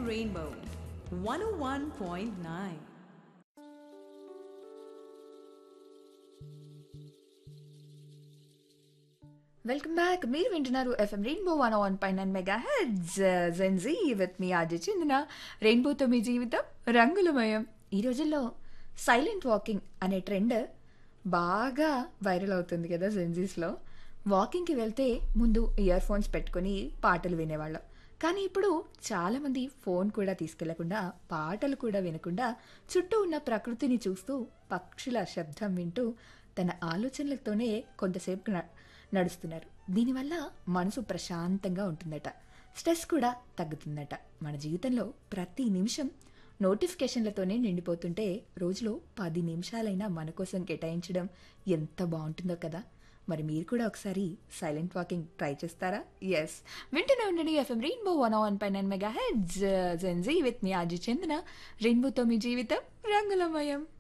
Rainbow 101.9. Welcome back మీరు వింటున్నారు FM rainbow one one పై nine mega heads Gen Z with me RJ చెందిన రెయిన్బోతో మీ జీవితం రంగులమయం ఈ రోజుల్లో సైలెంట్ వాకింగ్ అనే ట్రెండ్ బాగా వైరల్ అవుతుంది కదా జెన్జీస్లో వాకింగ్కి వెళ్తే ముందు ఇయర్ ఫోన్స్ పెట్టుకొని పాటలు వినేవాళ్ళం కానీ ఇప్పుడు చాలామంది ఫోన్ కూడా తీసుకెళ్లకుండా పాటలు కూడా వినకుండా చుట్టూ ఉన్న ప్రకృతిని చూస్తూ పక్షుల శబ్దం వింటూ తన ఆలోచనలతోనే కొంతసేపు న- నడుస్తున్నారు దీనివల్ల మనసు ప్రశాంతంగా ఉంటుందట స్ట్రెస్ కూడా తగ్గుతుందట మన జీవితంలో ప్రతి నిమిషం నోటిఫికేషన్లతోనే నిండిపోతుంటే రోజులో పది నిమిషాలైనా మన కోసం కేటాయించడం ఎంత బాగుంటుందో కదా మరి మీరు కూడా ఒకసారి సైలెంట్ వాకింగ్ ట్రై చేస్తారా ఎస్ వింటూనే ఉండండి ఎఫ్ఎం రెయిన్బో వన్ వన్ పై nine mega heads Gen Z with me ఆజీ చెందిన రెయిన్బోతో మీ జీవితం రంగులమయం